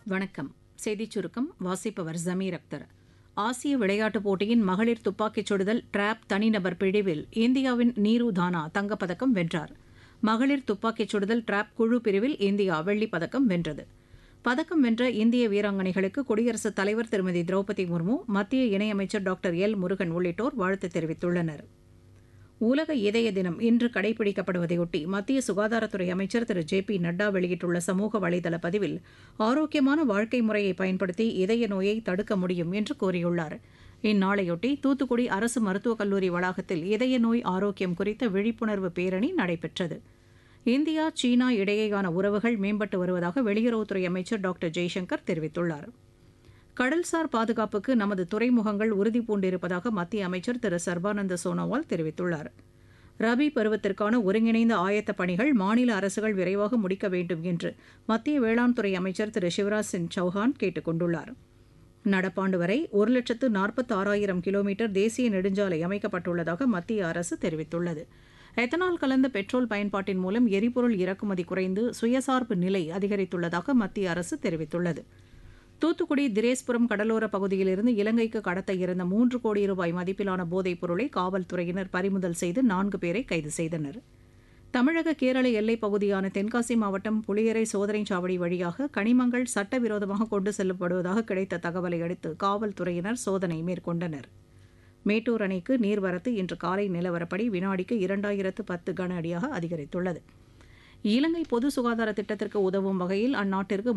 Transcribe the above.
வணக்கம் செய்திச் சுருக்கம் வாசிப்பவர் ஜமீர் அக்தர் ஆசிய விளையாட்டுப் போட்டியின் மகளிர் துப்பாக்கிச் சுடுதல் டிராப் தனிநபர் பிரிவில் இந்தியாவின் நீரு தானா தங்கப்பதக்கம் வென்றார் மகளிர் துப்பாக்கிச் சுடுதல் டிராப் குழு பிரிவில் இந்தியா வெள்ளிப் பதக்கம் வென்றது பதக்கம் வென்ற இந்திய வீராங்கனைகளுக்கு குடியரசுத் தலைவர் திருமதி திரௌபதி முர்மு மத்திய இணையமைச்சர் டாக்டர் எல் முருகன் உள்ளிட்டோர் வாழ்த்து தெரிவித்துள்ளனர் உலக இதய தினம் இன்று கடைபிடிக்கப்படுவதையொட்டி மத்திய சுகாதாரத்துறை அமைச்சர் திரு ஜே பி நட்டா வெளியிட்டுள்ள சமூக வலைதள பதிவில் ஆரோக்கியமான வாழ்க்கை முறையை பயன்படுத்தி இதய நோயை தடுக்க முடியும் என்று கூறியுள்ளார் இந்நாளையொட்டி தூத்துக்குடி அரசு மருத்துவக் கல்லூரி வளாகத்தில் இதய நோய் ஆரோக்கியம் குறித்த விழிப்புணர்வு பேரணி நடைபெற்றது இந்தியா சீனா இடையேயான உறவுகள் மேம்பட்டு வருவதாக வெளியுறவுத்துறை அமைச்சர் டாக்டர் ஜெய்சங்கர் தெரிவித்துள்ளார் கடல்சார் பாதுகாப்புக்கு நமது துறைமுகங்கள் உறுதி பூண்டிருப்பதாக மத்திய அமைச்சர் திரு சர்பானந்த சோனோவால் தெரிவித்துள்ளார் ரபி பருவத்திற்கான ஒருங்கிணைந்த ஆயத்த பணிகள் மாநில அரசுகள் விரைவாக முடிக்க வேண்டும் என்று மத்திய வேளாண் துறை அமைச்சர் திரு சிவராஜ் சிங் சௌஹான் கேட்டுக் கொண்டுள்ளார் நடப்பாண்டு வரை ஒரு லட்சத்து நாற்பத்தி ஆறாயிரம் கிலோமீட்டர் தேசிய நெடுஞ்சாலை அமைக்கப்பட்டுள்ளதாக மத்திய அரசு தெரிவித்துள்ளது எத்தனால் கலந்த பெட்ரோல் பயன்பாட்டின் மூலம் எரிபொருள் இறக்குமதி குறைந்து சுயசார்பு நிலை அதிகரித்துள்ளதாக மத்திய அரசு தெரிவித்துள்ளது தூத்துக்குடி திரேஸ்புரம் கடலோர பகுதியிலிருந்து இலங்கைக்கு கடத்த இருந்த மூன்று கோடி ரூபாய் மதிப்பிலான போதைப் பொருளை காவல்துறையினர் பறிமுதல் செய்து நான்கு பேரை கைது செய்தனர் தமிழக கேரள எல்லைப் பகுதியான தென்காசி மாவட்டம் புளியரை சோதனைச் சாவடி வழியாக கனிமங்கள் சட்டவிரோதமாக கொண்டு செல்லப்படுவதாக கிடைத்த தகவலை அடுத்து காவல்துறையினர் சோதனை மேற்கொண்டனர் மேட்டூர் அணைக்கு நீர்வரத்து இன்று காலை நிலவரப்படி வினாடிக்கு இரண்டாயிரத்து பத்து கன அடியாக அதிகரித்துள்ளது இலங்கை பொது சுகாதார திட்டத்திற்கு உதவும் வகையில் அந்நாட்டிற்கு